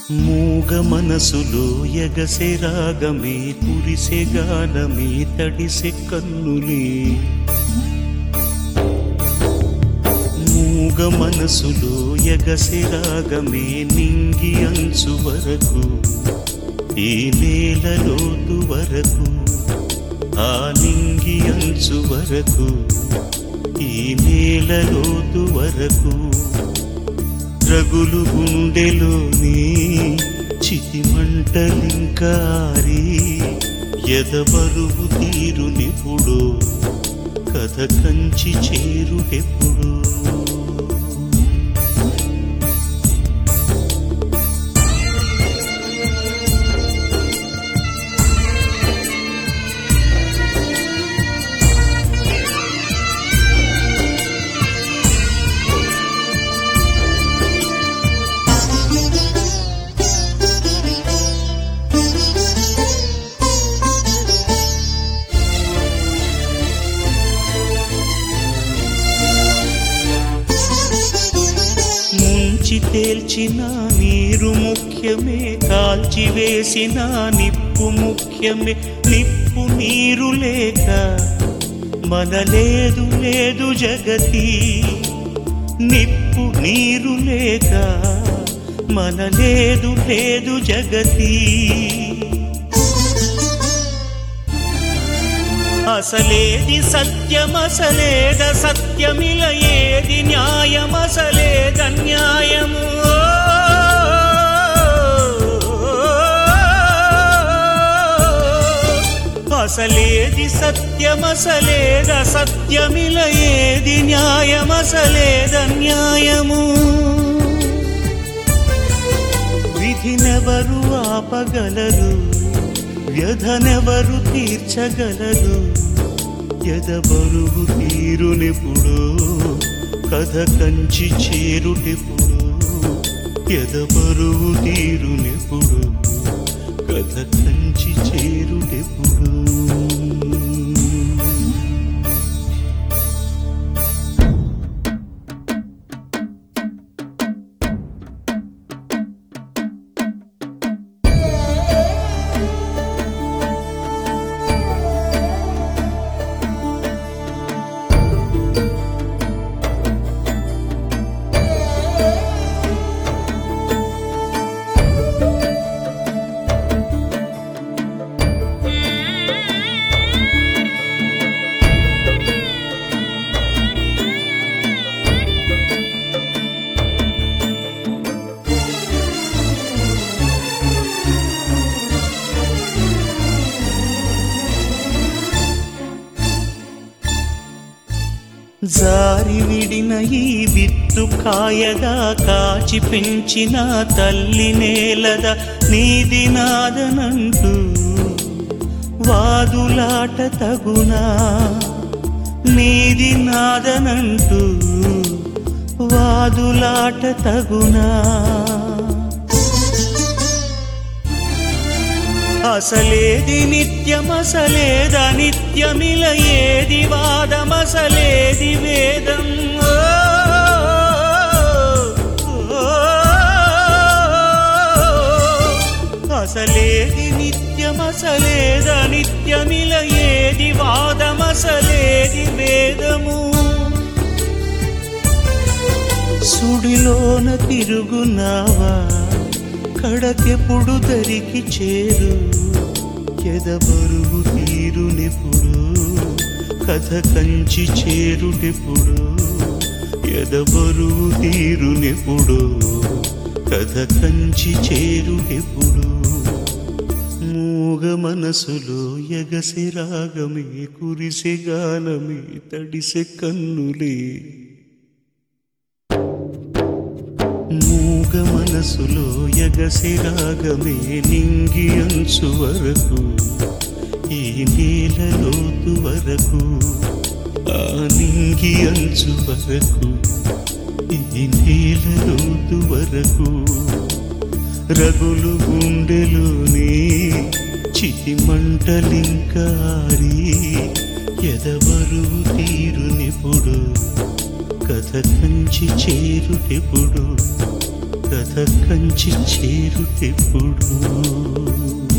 మూగ మనసులో ఎగసె రాగమే కురిసె గానమే తడిసె కన్నులే మూగ మనసులో ఎగసె రాగమే నింగి అంచు వరకు ఈ నేల లోతు వరకు ఆ నింగి అంచు వరకు ఈ నేల లోతు వరకు రగులు గుండెలోని చితి మంటలింకారి ఎదబరువు తీరు నిపుడు కథ కంచి చేరుటెప్పుడు ముంచి తేల్చిన నీరు ముఖ్యమే కాల్చి వేసిన నిప్పు ముఖ్యమే నిప్పు నీరు లేక మన లేదు లేదు జగతి నిప్పు నీరు లేక మన లేదు లేదు జగతి అసలేది సత్యమసలేద సత్యమిల ఏది న్యాయమసలేద న్యాయము అసలేది సత్యమసలేద సత్యమిల ఏది న్యాయమసలేద న్యాయము విధినెవరు ఆపగలరు వ్యధనెవరు తీర్చగలరు ఎదబరువు తీరునిప్పుడు కథ కంచి చేరుటెప్పుడు ఎదబరువు తీరునిప్పుడు కథ కంచి చేరుటెప్పుడు జారి విడిన ఈ విత్తు కాయగా కాచి పెంచిన తల్లి నేలద నీది నాదనంటూ వాదులాట తగునా నీది నాదనంటూ వాదులాట తగునా అసలేది నిత్యమసలేద నిత్యమిల ఏది వాదమసలేది వేదం ఓ, ఓ, అసలేది నిత్యమసలేద నిత్యమిల ఏది వాదమసలేది వేదము సుడిలోన తిరుగునావా కడకెప్పుడు దరికి చేరు ఎదబరువు తీరునిప్పుడు కథ కంచి చేరుటెప్పుడు ఎదబరువు తీరునిప్పుడు కథ కంచి చేరుటెప్పుడు మూగ మనసులో ఎగసి రాగమే కురిసె గానమే తడిసె కన్నులే మూగ మనసులో ఎగసి రాగమే నింగి అంచు వరకు ఈ నేల లోతు వరకు ఆ నింగి అంచు వరకు ఈ నేల లోతు వరకు రగులు గుండెలోని చితి మంటలింకారి ఎదబరువు తీరునిప్పుడు కథ కంచి చేరుటెప్పుడు కథ కంచి చేరుతెప్పుడు